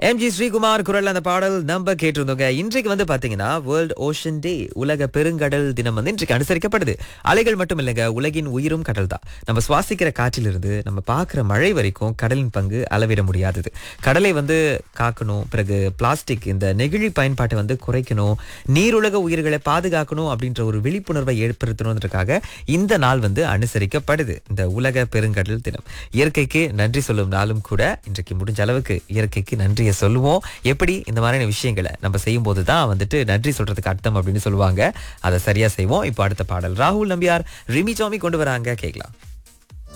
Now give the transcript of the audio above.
MG Sreekumar குரல் அந்த பாடல் நம்ம கேட்டிருந்தோங்க இன்றைக்கு வந்து பாத்தீங்கன்னா வேர்ல்ட் ஓஷன் டே உலக பெருங்கடல் தினம் வந்து இன்றைக்கு அனுசரிக்கப்படுது அலைகள் மட்டும் இல்லைங்க உலகின் உயிரும் கடல் தான் நம்ம சுவாசிக்கிற காற்றிலிருந்து நம்ம பார்க்குற மழை வரைக்கும் கடலின் பங்கு அளவிட முடியாதது கடலை வந்து காக்கணும் பிறகு பிளாஸ்டிக் இந்த நெகிழி பயன்பாட்டை வந்து குறைக்கணும் நீருலக உயிர்களை பாதுகாக்கணும் அப்படின்ற ஒரு விழிப்புணர்வை ஏற்படுத்தணுன்றதுக்காக இந்த நாள் வந்து அனுசரிக்கப்படுது இந்த உலக பெருங்கடல் தினம் இயற்கைக்கு நன்றி சொல்லும் நாளும் கூட இன்றைக்கு முடிஞ்ச அளவுக்கு இயற்கைக்கு நன்றியை சொல்லுவோம் எப்படி இந்த மாதிரியான விஷயங்களை நம்ம செய்யும் போது தான் வந்துட்டு நன்றி சொல்றதுக்கு அர்த்தம் அப்படின்னு சொல்லுவாங்க அதை சரியா செய்வோம் இப்போ அடுத்த பாடல் ராகுல் நம்பியார் ரிமி சாமி கொண்டு வராங்க கேட்கலாம்